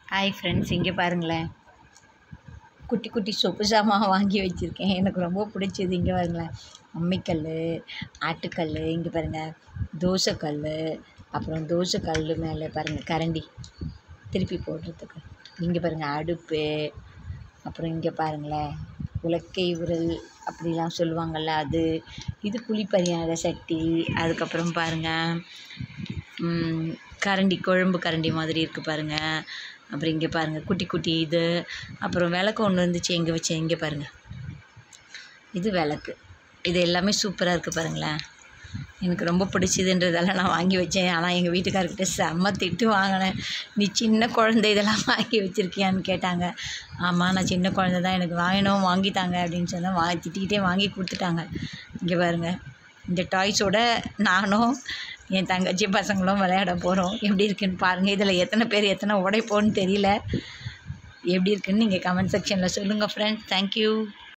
hi friends இங்கே பாருங்களேன் குட்டி குட்டி சொப்பு சாமான் வாங்கி வச்சுருக்கேன் எனக்கு ரொம்ப பிடிச்சது இங்கே பாருங்களேன் அம்மிக்கல் ஆட்டுக்கல் இங்கே பாருங்கள் தோசைக்கல் அப்புறம் தோசைக்கல் மேலே பாருங்கள் கரண்டி திருப்பி போடுறதுக்கு இங்கே பாருங்கள் அடுப்பு அப்புறம் இங்கே பாருங்களேன் உலக்கை உரல் அப்படிலாம் சொல்லுவாங்கள்ல அது இது குழிப்பணியார சட்டி அதுக்கப்புறம் பாருங்கள் ம், கரண்டி குழம்பு கரண்டி மாதிரி இருக்குது பாருங்கள் அப்புறம் இங்கே பாருங்கள் குட்டி குட்டி இது அப்புறம் விளக்கு ஒன்று இருந்துச்சு எங்கே வச்சேன் இங்கே பாருங்கள் இது விளக்கு இது எல்லாமே சூப்பராக இருக்குது பாருங்களேன் எனக்கு ரொம்ப பிடிச்சதுன்றதால நான் வாங்கி வச்சேன் ஆனால் எங்கள் வீட்டுக்காரர்கிட்ட செம்ம திட்டு வாங்கினேன் நீ சின்ன குழந்தை இதெல்லாம் வாங்கி வச்சுருக்கியான்னு கேட்டாங்க ஆமாம் நான் சின்ன குழந்தை தான் எனக்கு வாங்கணும் வாங்கித்தாங்க அப்படின்னு சொன்னால் வா திட்டிக்கிட்டே வாங்கி கொடுத்துட்டாங்க இங்கே பாருங்கள் இந்த டாய்ஸோட நானும் என் தங்கச்சி பசங்களும் விளையாட போகிறோம் எப்படி இருக்குன்னு பாருங்கள் இதில் எத்தனை பேர் எத்தனை உடைப்போன்னு தெரியல எப்படி இருக்குன்னு நீங்கள் கமெண்ட் செக்ஷனில் சொல்லுங்கள் ஃப்ரெண்ட்ஸ் தேங்க்யூ